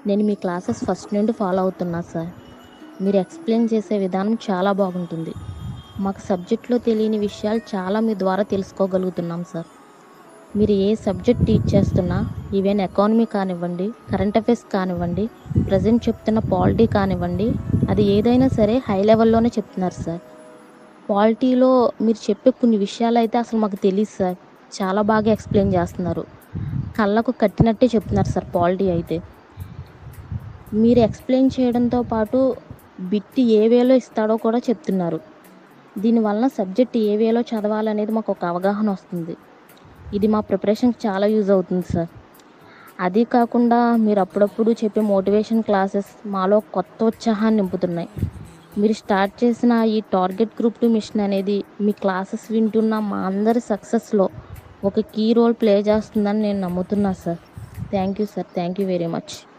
నేను మీ classes first నుండి ఫాలో అవుతున్నా సార్ మీరు ఎక్స్ప్లెయిన్ చేసే విధానం చాలా బాగుంటుంది మాకు సబ్జెక్ట్లో తెలియని విషయాలు చాలా మీ ద్వారా తెలుసుకోగలుగుతున్నాం సార్ మీరు ఏ సబ్జెక్ట్ టీచ్ చేస్తున్నా ఈవెన్ ఎకానమీ కానివ్వండి కరెంట్ అఫైర్స్ కానివ్వండి ప్రజెంట్ చెప్తున్న పాలిటీ కానివ్వండి అది ఏదైనా సరే హై లెవెల్లోనే చెప్తున్నారు సార్ పాలిటీలో మీరు చెప్పే కొన్ని విషయాలు అయితే అసలు మాకు తెలియదు సార్ చాలా బాగా ఎక్స్ప్లెయిన్ చేస్తున్నారు కళ్ళకు కట్టినట్టే చెప్తున్నారు సార్ పాలిటీ అయితే మీరు ఎక్స్ప్లెయిన్ చేయడంతో పాటు బిట్ ఏ వేలో ఇస్తాడో కూడా చెప్తున్నారు దీనివల్ల సబ్జెక్ట్ ఏ వేలో చదవాలనేది మాకు ఒక అవగాహన వస్తుంది ఇది మా ప్రిపరేషన్కి చాలా యూజ్ అవుతుంది సార్ అదే కాకుండా మీరు అప్పుడప్పుడు చెప్పే మోటివేషన్ క్లాసెస్ మాలో కొత్త ఉత్సాహాన్ని నింపుతున్నాయి మీరు స్టార్ట్ చేసిన ఈ టార్గెట్ గ్రూప్ టు మిషన్ అనేది మీ క్లాసెస్ వింటున్న మా అందరి సక్సెస్లో ఒక కీ రోల్ ప్లే చేస్తుందని నేను నమ్ముతున్నా sir thank you sir thank you very much